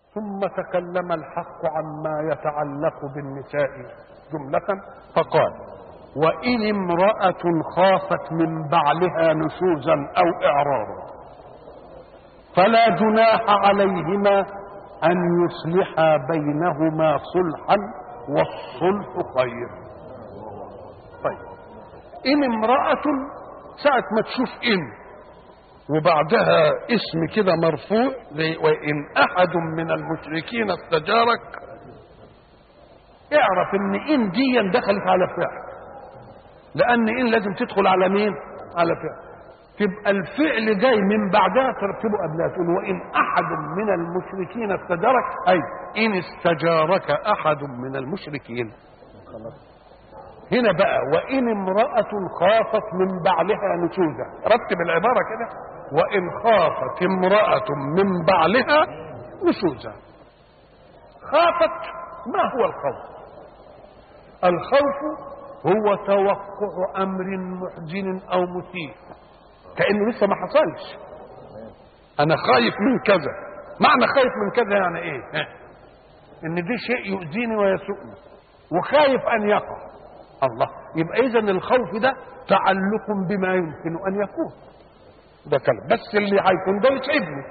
ثم تكلم الحق عما يتعلق بالنساء جملة فقال وإن امرأة خافت من بعلها نشوزا أو إعراضا فلا جناح عليهما أن يصلحا بينهما صلحا والصلح خير طيب إن امرأة ساعة ما تشوف إن وبعدها اسم كده مرفوع زي وإن أحد من المشركين استجارك اعرف إن إن دي دخلت على فعل لأن إن لازم تدخل على مين؟ على فعل تبقى الفعل جاي من بعدها ترتبه قبلها تقول وإن أحد من المشركين استجارك أي إن استجارك أحد من المشركين هنا بقى وإن امرأة خافت من بعلها نشوزا رتب العبارة كده وإن خافت امرأة من بعلها نشوزا خافت ما هو الخوف الخوف هو توقع أمر محزن أو مثير كأنه لسه ما حصلش أنا خايف من كذا معنى خايف من كذا يعني إيه إن دي شيء يؤذيني ويسوءني وخايف أن يقع الله يبقى إذا الخوف ده تعلق بما يمكن أن يكون ده كلام بس اللي هيكون ده يتعبني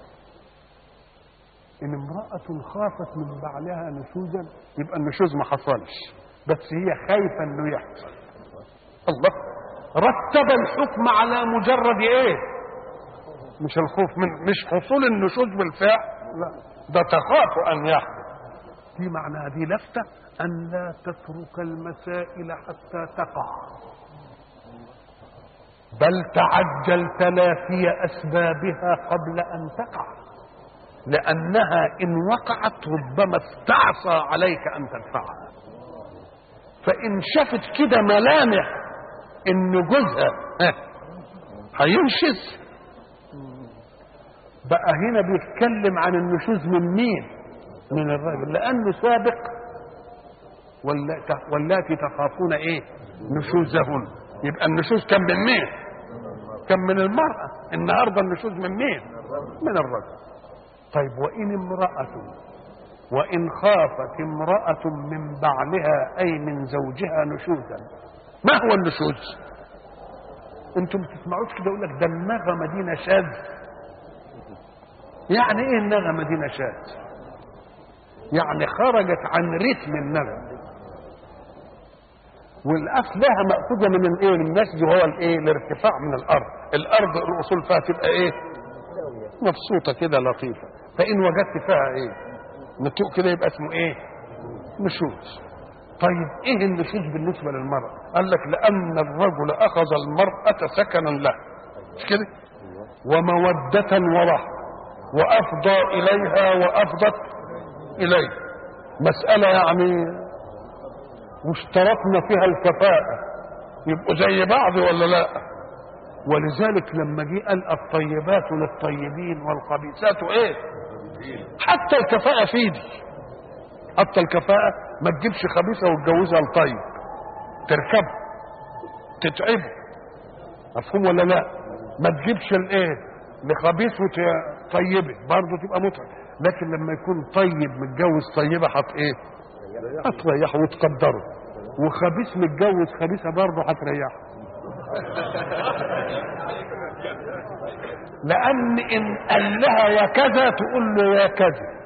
ان امرأة خافت من بعلها نشوزا يبقى النشوز ما حصلش بس هي خايفة انه يحصل الله رتب الحكم على مجرد ايه مش الخوف من مش حصول النشوز بالفعل لا ده تخاف ان يحصل دي معناها دي لفتة أن لا تترك المسائل حتى تقع بل تعجل تلافي أسبابها قبل أن تقع لأنها إن وقعت ربما استعصى عليك أن تدفعها فإن شافت كده ملامح إن جوزها هينشز بقى هنا بيتكلم عن النشوز من مين؟ من الرجل لأنه سابق واللاتي تخافون ايه نشوزهن يبقى النشوز كان من مين كان من المرأة النهاردة النشوز من مين من الرجل طيب وإن امرأة وإن خافت امرأة من بعلها أي من زوجها نشوزا ما هو النشوز انتم ما تسمعوش كده يقول لك ده النغمة دي نشاز يعني ايه النغمة دي نشاز يعني خرجت عن رتم النغم والاف لها ماخوذه من الايه النسج وهو الايه الارتفاع من الارض الارض الاصول فيها تبقى ايه مبسوطه كده لطيفه فان وجدت فيها ايه نتوء كده يبقى اسمه ايه نشوز طيب ايه النشوز بالنسبه للمراه قال لك لان الرجل اخذ المراه سكنا له مش كده وموده ورحمه وافضى اليها وافضت اليه مساله يعني واشترطنا فيها الكفاءة يبقوا زي بعض ولا لا ولذلك لما جه قال الطيبات للطيبين والخبيثات ايه حتى الكفاءة في دي حتى الكفاءة ما تجيبش خبيثة وتجوزها لطيب تركبه تتعبه مفهوم ولا لا ما تجيبش الايه لخبيث وطيبه برضه تبقى متعب لكن لما يكون طيب متجوز طيبه هت ايه هتريحه وتقدره وخبيث متجوز خبيثه برضه هتريحه لان ان قال لها يا كذا تقول له يا كذا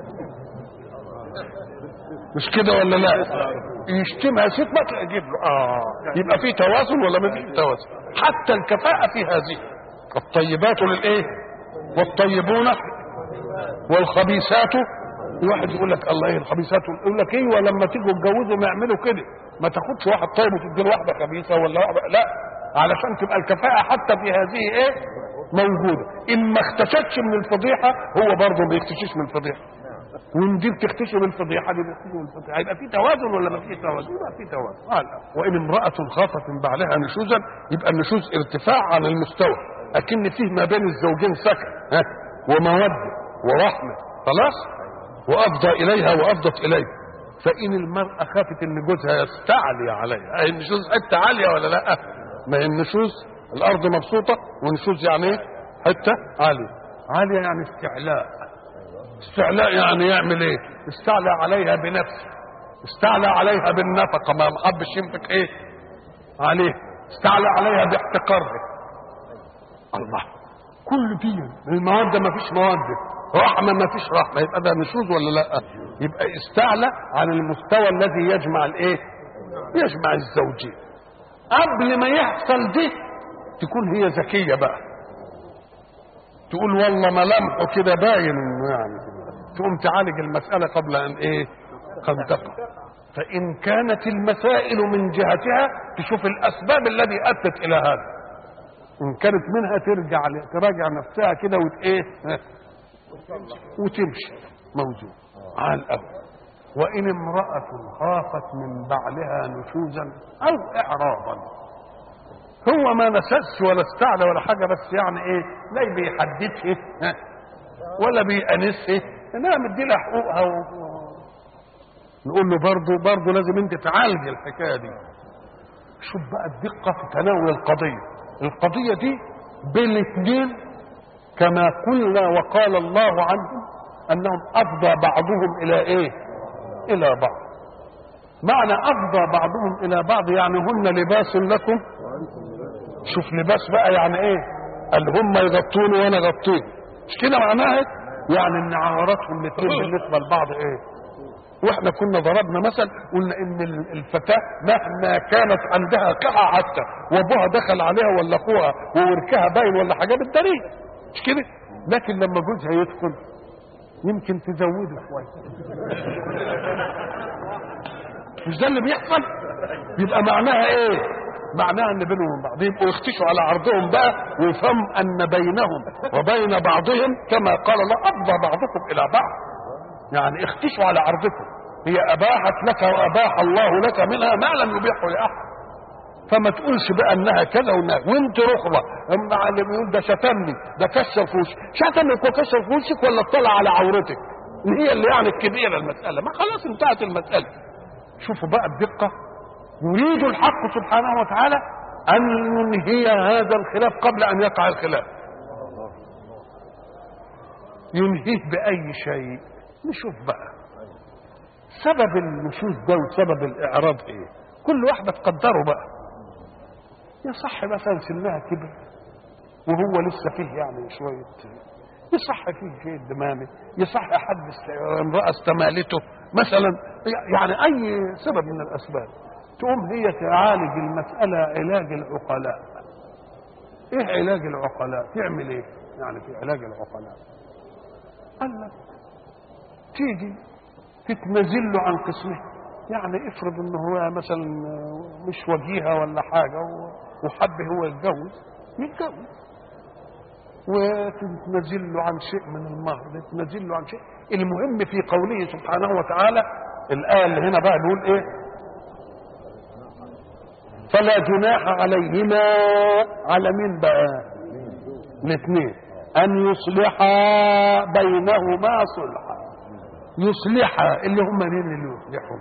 مش كده ولا لا يشتمها ست ما تجيب له اه يبقى في توازن ولا ما فيش توازن حتى الكفاءه في هذه الطيبات للايه والطيبون والخبيثات واحد يقول لك الله ايه الخبيثات يقول لك ايوه لما تيجوا تتجوزوا ما يعملوا كده ما تاخدش واحد طيب وتدي له واحده خبيثه ولا واحده لا علشان تبقى الكفاءه حتى في هذه ايه موجوده ان ما اختشتش من الفضيحه هو برضه ما بيختشيش من الفضيحه وان دي بتختشي من الفضيحه دي بتختشي من الفضيحه يبقى في توازن ولا ما فيش توازن؟ يبقى في توازن آه لا. وان امراه خافت من بعلها نشوزا يبقى النشوز ارتفاع عن المستوى اكن فيه ما بين الزوجين سكن ها وموده ورحمه خلاص وافضى اليها وافضت اليه فان المراه خافت ان جوزها يستعلي عليها اي النشوز حته عاليه ولا لا ما هي النشوز الارض مبسوطه والنشوز يعني ايه حته عاليه عاليه يعني استعلاء استعلاء يعني يعمل ايه استعلى عليها بنفسه استعلى عليها بالنفقه ما حبش ينفق ايه عليه استعلى عليها باحتقارها الله كل دي المواد ما فيش مواد رحمه ما فيش رحمه يبقى ده نشوز ولا لا يبقى استعلى على المستوى الذي يجمع الايه يجمع الزوجين قبل ما يحصل دي تكون هي ذكيه بقى تقول والله ملامحه كده باين يعني تقوم تعالج المساله قبل ان ايه قد تقع فان كانت المسائل من جهتها تشوف الاسباب الذي ادت الى هذا ان كانت منها ترجع تراجع نفسها كده وت ايه وتمشي موجود على الاول وان امراه خافت من بعلها نشوزا او اعراضا هو ما نسس ولا استعلى ولا حاجه بس يعني ايه لا بيحددها ولا بيأنسها انها مدي لها حقوقها و... نقول له برضه برضه لازم انت تعالج الحكايه دي شوف بقى الدقه في تناول القضيه القضيه دي بين الاثنين كما قلنا وقال الله عنهم انهم افضى بعضهم الى ايه الى بعض معنى افضى بعضهم الى بعض يعني هن لباس لكم شوف لباس بقى يعني ايه قال هم يغطوني وانا غطيت مش كده معناها يعني ان عوراتهم الاثنين بالنسبه لبعض ايه واحنا كنا ضربنا مثل قلنا ان الفتاه مهما كانت عندها قطعه حتى وابوها دخل عليها ولا اخوها ووركها باين ولا حاجه بالدليل مش كده لكن لما جوزها يدخل يمكن تزوده شويه مش ده اللي بيحصل يبقى معناها ايه معناها ان بينهم وبين بعض يبقوا يختشوا على عرضهم بقى ويفهموا ان بينهم وبين بعضهم كما قال الله افضى بعضكم الى بعض يعني اختشوا على عرضكم هي اباحت لك واباح الله لك منها ما لم يبيحه لاحد فما تقولش بقى انها كذا وانها وانت رخرة اما اللي بيقول ده شتمني ده كسر في وشك شتمك وكسر في وشك ولا اطلع على عورتك هي اللي يعني الكبيرة المسألة ما خلاص انتهت المسألة شوفوا بقى الدقة يريد الحق سبحانه وتعالى أن ينهي هذا الخلاف قبل أن يقع الخلاف ينهيه بأي شيء نشوف بقى سبب النشوز ده وسبب الإعراض إيه كل واحدة تقدره بقى يصح مثلا سنها كبر وهو لسه فيه يعني شوية يصح فيه شيء دمامي يصح حد امرأة استمالته مثلا يعني أي سبب من الأسباب تقوم هي تعالج المسألة علاج العقلاء ايه علاج العقلاء تعمل ايه يعني في علاج العقلاء قال لك تيجي تتنزل له عن قسمه يعني افرض ان هو مثلا مش وجيهه ولا حاجه وحب هو يتجوز يتجوز وتتنزل له عن شيء من المهر تتنزل له عن شيء المهم في قوله سبحانه وتعالى الآية اللي هنا بقى بيقول ايه فلا جناح عليهما على مين بقى الاثنين ان يصلحا بينهما صلحا يصلحا اللي هم مين اللي يصلحهم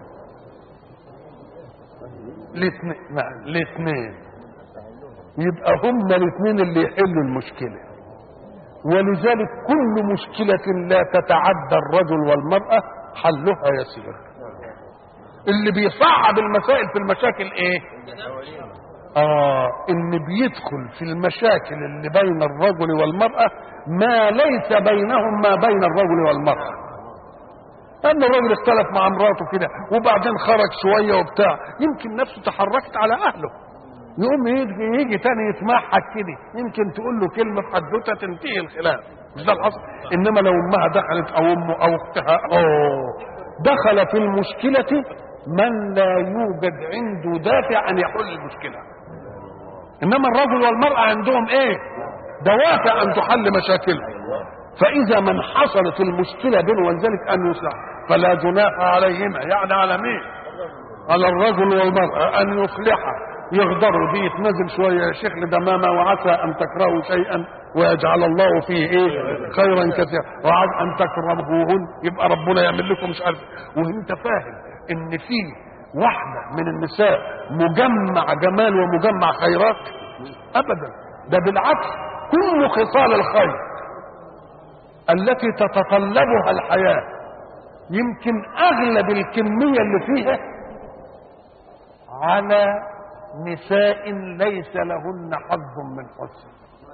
الاثنين الاثنين يبقى هم الاثنين اللي يحلوا المشكله ولذلك كل مشكلة لا تتعدى الرجل والمرأة حلها يسير اللي بيصعب المسائل في المشاكل ايه اه ان بيدخل في المشاكل اللي بين الرجل والمرأة ما ليس بينهم ما بين الرجل والمرأة ان الرجل اختلف مع مراته كده وبعدين خرج شوية وبتاع يمكن نفسه تحركت على اهله يقوم يجي, يجي تاني يتمحك كده يمكن تقول له كلمة في حدوتة تنتهي الخلاف مش ده الحصل انما لو امها دخلت او امه او اختها اوه دخل في المشكلة من لا يوجد عنده دافع ان يحل المشكلة انما الرجل والمرأة عندهم ايه دوافع ان تحل مشاكلهم فاذا من حصلت المشكلة بينه ولذلك ان يصلح فلا جناح عليهما يعني على مين على الرجل والمرأة ان يصلحا يغدروا دي يتنزل شويه يا شيخ لدمامه وعسى ان تكرهوا شيئا ويجعل الله فيه ايه خيرا كثيرا وعسى ان تكرهوهن يبقى ربنا يعمل لكم مش عارف وانت فاهم ان في واحده من النساء مجمع جمال ومجمع خيرات ابدا ده بالعكس كل خصال الخير التي تتطلبها الحياة يمكن أغلب الكمية اللي فيها على نساء ليس لهن حظ من حسن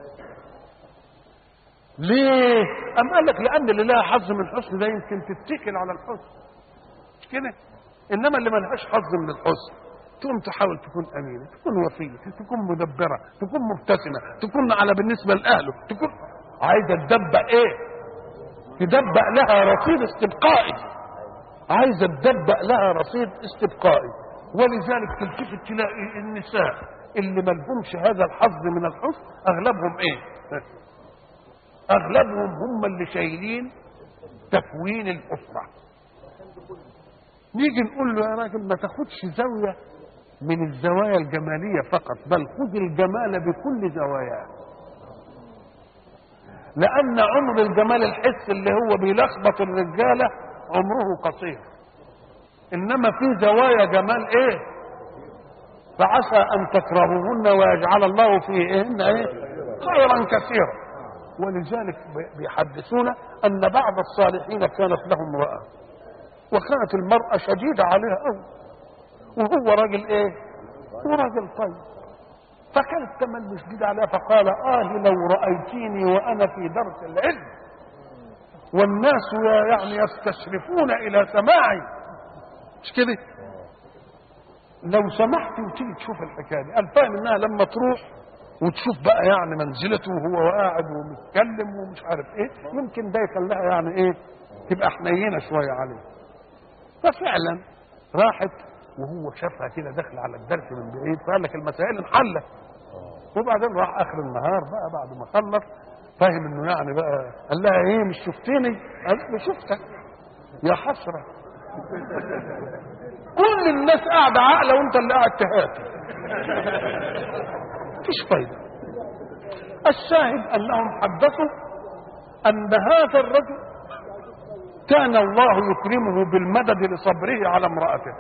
ليه؟ أم قال لك لأن اللي لها حظ من حسن ده يمكن تتكل على الحسن مش كده؟ إنما اللي ملهاش حظ من الحسن تقوم تحاول تكون أمينة تكون وفية تكون مدبرة تكون مبتسمة تكون على بالنسبة لأهله تكون عايزة تدبق إيه؟ تدبق لها رصيد استبقائي عايزة تدبق لها رصيد استبقائي ولذلك تلتفت تلاقي النساء اللي ملهمش هذا الحظ من الحسن أغلبهم إيه؟ اغلبهم هم اللي شايلين تكوين الاسره نيجي نقول له يا راجل ما تاخدش زاويه من الزوايا الجماليه فقط بل خذ الجمال بكل زواياه لان عمر الجمال الحس اللي هو بيلخبط الرجاله عمره قصير انما في زوايا جمال ايه فعسى ان تكرهوهن ويجعل الله فيهن ايه خيرا كثيرا ولذلك بيحدثونا ان بعض الصالحين كانت لهم امراه وكانت المراه شديده عليها قوي وهو راجل ايه وراجل طيب فكانت تمل شديد عليها فقال اه لو رايتيني وانا في درس العلم والناس يعني يستشرفون الى سماعي مش كده لو سمحت وتيجي تشوف الحكايه دي قال فاهم انها لما تروح وتشوف بقى يعني منزلته وهو قاعد ومتكلم ومش عارف ايه يمكن ده يخليها يعني ايه تبقى حنينه شويه عليه ففعلا راحت وهو شافها كده داخل على الدرس من بعيد فقال لك المسائل انحلت وبعدين راح اخر النهار بقى بعد ما خلص فاهم انه يعني بقى قال لها ايه مش شفتني؟ قالت له شفتك يا حسره كل الناس قاعده عاقله وانت اللي قاعد تهاتي مفيش فايده الشاهد انهم حدثوا ان هذا الرجل كان الله يكرمه بالمدد لصبره على امراته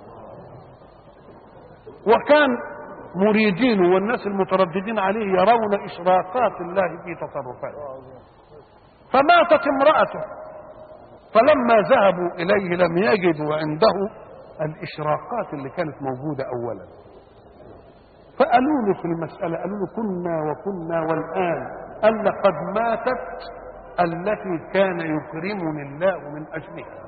وكان مريدين والناس المترددين عليه يرون اشراقات الله في تصرفاته فماتت امراته فلما ذهبوا اليه لم يجدوا عنده الاشراقات اللي كانت موجوده اولا فقالوا له في المسألة قالوا له كنا وكنا والآن قال لقد ماتت التي كان يكرمني الله من أجلها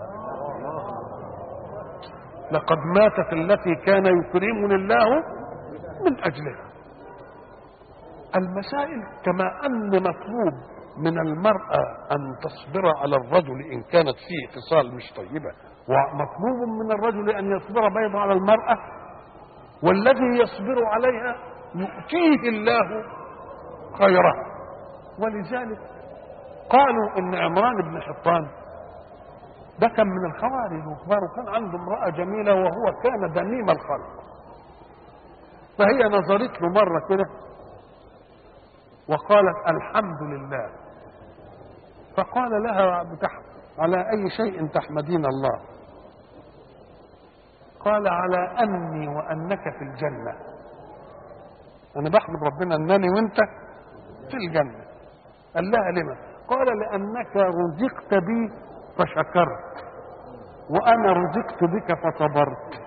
لقد ماتت التي كان يكرمني الله من أجلها المسائل كما أن مطلوب من المرأة أن تصبر على الرجل إن كانت فيه خصال مش طيبة ومطلوب من الرجل أن يصبر بيضا على المرأة والذي يصبر عليها يؤتيه الله خيرا ولذلك قالوا ان عمران بن حطان ده كان من الخوارج وكبار وكان عنده امرأة جميلة وهو كان دميم الخلق فهي نظرت له مرة كده وقالت الحمد لله فقال لها بتح... على أي شيء تحمدين الله قال على أني وأنك في الجنة أنا بحمد ربنا أنني وأنت في الجنة قال لها لما قال لأنك رزقت بي فشكرت وأنا رزقت بك فصبرت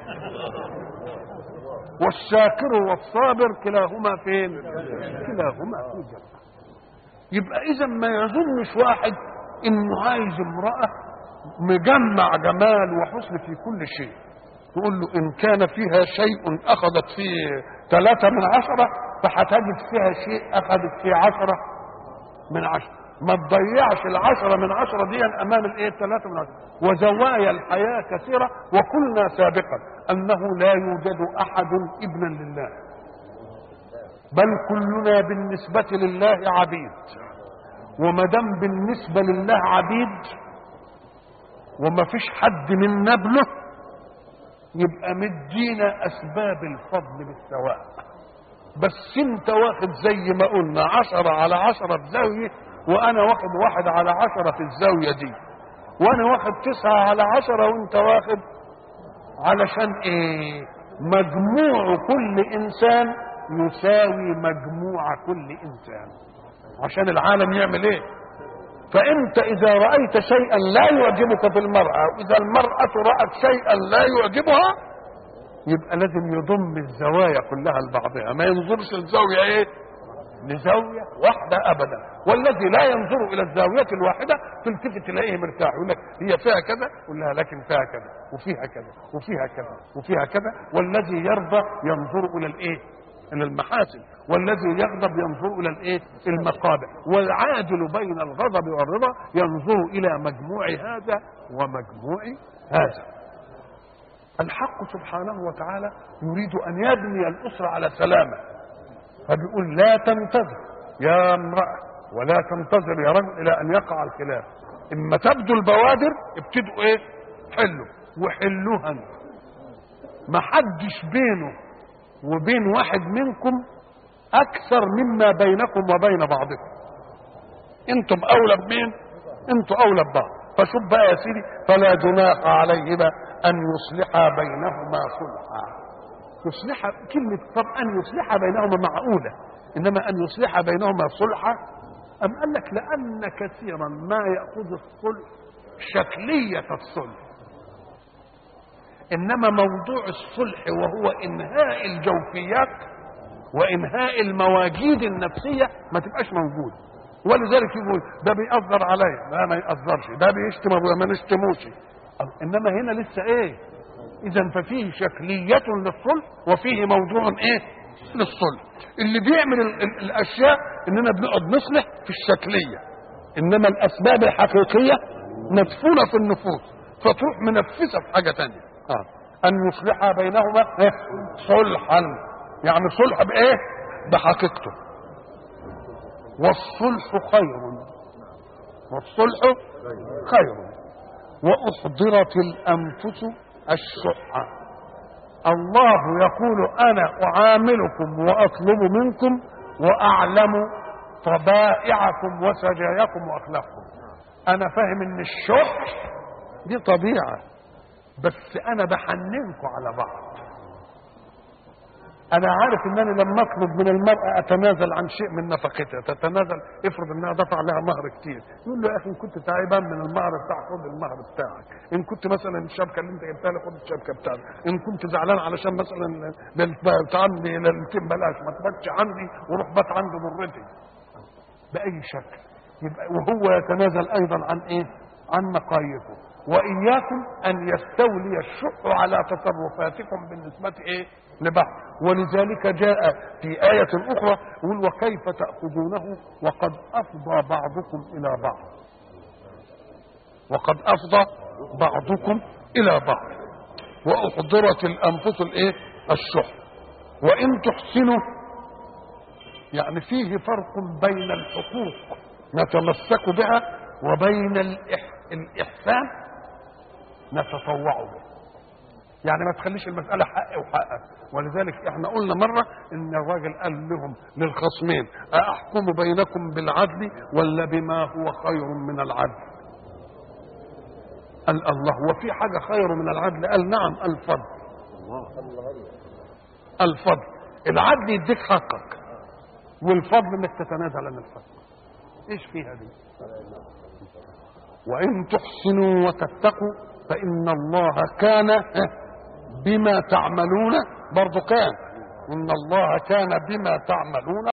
والشاكر والصابر كلاهما فين كلاهما في الجنة يبقى إذا ما يظنش واحد إنه عايز امرأة مجمع جمال وحسن في كل شيء تقول له إن كان فيها شيء أخذت فيه ثلاثة من عشرة فهتجد فيها شيء أخذت فيه عشرة من عشرة ما تضيعش العشرة من عشرة دي أمام الإيه الثلاثة من عشرة وزوايا الحياة كثيرة وقلنا سابقا أنه لا يوجد أحد ابنا لله بل كلنا بالنسبة لله عبيد وما دام بالنسبة لله عبيد وما فيش حد من نبله يبقى مدينا اسباب الفضل بالسواء بس انت واخد زي ما قلنا عشرة على عشرة في زاوية وانا واخد واحد على عشرة في الزاوية دي وانا واخد تسعة على عشرة وانت واخد علشان ايه مجموع كل انسان يساوي مجموع كل انسان عشان العالم يعمل ايه فانت اذا رايت شيئا لا يعجبك في المراه واذا المراه رات شيئا لا يعجبها يبقى لازم يضم الزوايا كلها لبعضها ما ينظرش الزاويه ايه لزاويه واحده ابدا والذي لا ينظر الى الزاويه الواحده تلتفت تلاقيه مرتاح يقول لك هي فيها كذا يقول لها لكن فيها كذا وفيها كذا وفيها كذا وفيها كذا والذي يرضى ينظر الى الايه الى المحاسن والذي يغضب ينظر الى الايه المقابح والعادل بين الغضب والرضا ينظر الى مجموع هذا ومجموع هذا الحق سبحانه وتعالى يريد ان يبني الاسره على سلامه فبيقول لا تنتظر يا امراه ولا تنتظر يا رجل الى ان يقع الخلاف اما تبدو البوادر ابتدوا ايه حلوا وحلوها ما حدش بينه وبين واحد منكم اكثر مما بينكم وبين بعضكم انتم اولى بمين انتم اولى ببعض فشوف بقى يا سيدي فلا جناح عليهما ان يصلحا بينهما صلحا يصلح كلمة طب أن يصلح بينهما معقولة إنما أن يصلح بينهما صلحا أم قال لك لأن كثيرا ما يأخذ الصلح شكلية الصلح إنما موضوع الصلح وهو إنهاء الجوفيات وإنهاء إنهاء النفسية ما تبقاش موجود ولذلك يقول ده بيأثر عليا لا ما يأثرش ده بيشتم أبويا ما نشتموش إنما هنا لسه إيه اذا ففيه شكليه للصلح وفيه موضوع ايه للصلح اللي بيعمل ال ال الاشياء اننا بنقعد نصلح في الشكليه انما الاسباب الحقيقيه مدفونه في النفوس فتروح منفسه في حاجه تانية آه. ان يصلح بينهما إيه؟ صلحا يعني صلح بايه بحقيقته والصلح خير والصلح خير واحضرت الانفس الشح الله يقول انا اعاملكم واطلب منكم واعلم طبائعكم وسجاياكم واخلاقكم انا فاهم ان الشح دي طبيعه بس انا بحننكم على بعض انا عارف ان انا لما اطلب من المراه اتنازل عن شيء من نفقتها تتنازل افرض انها دفع لها مهر كتير يقول له يا اخي ان كنت تعبان من المهر بتاعك خد المهر بتاعك ان كنت مثلا الشبكه اللي انت جبتها لي خد الشبكه بتاعك ان كنت زعلان علشان مثلا عندي ليلتين بلاش ما تباتش عندي وروح بات عند ضرتي باي شكل يبقى وهو يتنازل ايضا عن ايه عن مقاييسه واياكم ان يستولي الشح على تصرفاتكم بالنسبه ايه لبعض ولذلك جاء في آية أخرى يقول وكيف تأخذونه وقد أفضى بعضكم إلى بعض وقد أفضى بعضكم إلى بعض وأحضرت الأنفس الإيه الشح وإن تحسنوا يعني فيه فرق بين الحقوق نتمسك بها وبين الإح... الإحسان نتطوع به يعني ما تخليش المسألة حق وحقك ولذلك احنا قلنا مرة ان الراجل قال لهم للخصمين أحكم بينكم بالعدل ولا بما هو خير من العدل قال الله وفي حاجة خير من العدل قال نعم الفضل الفضل العدل يديك حقك والفضل انك تتنازل عن الفضل ايش فيها دي وان تحسنوا وتتقوا فان الله كان بما تعملون برضو كان ان الله كان بما تعملون